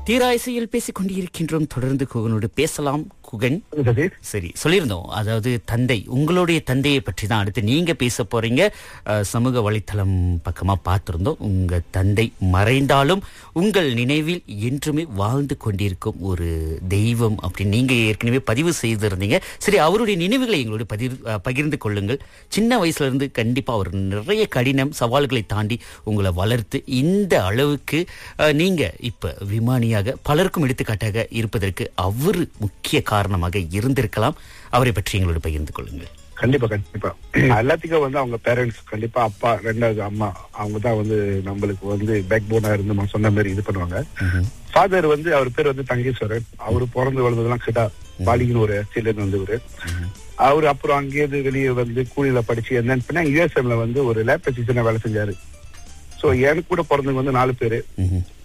தீராயசையில் பேசிக் கொண்டிருக்கின்றோம் தொடர்ந்து குகனோடு பேசலாம் குகன் சதீஷ் சரி சொல்லியிருந்தோம் அதாவது தந்தை உங்களுடைய தந்தையை பற்றி தான் அடுத்து நீங்க பேச போறீங்க அஹ், சமூக வலைத்தளம் பக்கமா பார்த்திருந்தோம் உங்க தந்தை மறைந்தாலும் உங்கள் நினைவில் என்றுமே வாழ்ந்து கொண்டிருக்கும் ஒரு தெய்வம் அப்படின்னு நீங்க ஏற்கனவே பதிவு செய்திருந்தீங்க சரி அவருடைய நினைவுகளை எங்களோட பதிர் அஹ், பகிர்ந்து கொள்ளுங்கள் சின்ன வயசுல இருந்து கண்டிப்பா அவர் நிறைய கடினம் சவால்களை தாண்டி உங்களை வளர்த்து இந்த அளவுக்கு அஹ், நீங்க இப்ப விமானியாக பலருக்கும் எடுத்துக்காட்டாக இருப்பதற்கு அவரு முக்கிய காரணமாக இருந்திருக்கலாம் அவரை பற்றி எங்களோட பகிர்ந்து கொள்ளுங்கள் கண்டிப்பா கண்டிப்பா எல்லாத்துக்கும் வந்து அவங்க பேரண்ட்ஸ் கண்டிப்பா அப்பா ரெண்டாவது அம்மா அவங்க தான் வந்து நம்மளுக்கு வந்து பேக் போனா இருந்து நம்ம சொன்ன மாதிரி இது பண்ணுவாங்க ஃபாதர் வந்து அவர் பேர் வந்து தங்கேஸ்வரன் அவரு பிறந்து வளர்ந்ததெல்லாம் கிட்டா பாலிங்கன்னு ஒரு எஸ்டில வந்தவரு அவரு அப்புறம் அங்கேயிருந்து வெளியே வந்து கூலியில படிச்சு என்னன்னு பண்ணா யூஎஸ்எம்ல வந்து ஒரு லேப் அசிஸ்டன்டா வேலை செஞ்சாரு சோ எனக்கு கூட பிறந்தவங்க வந்து நாலு பேரு ம்ஹும்.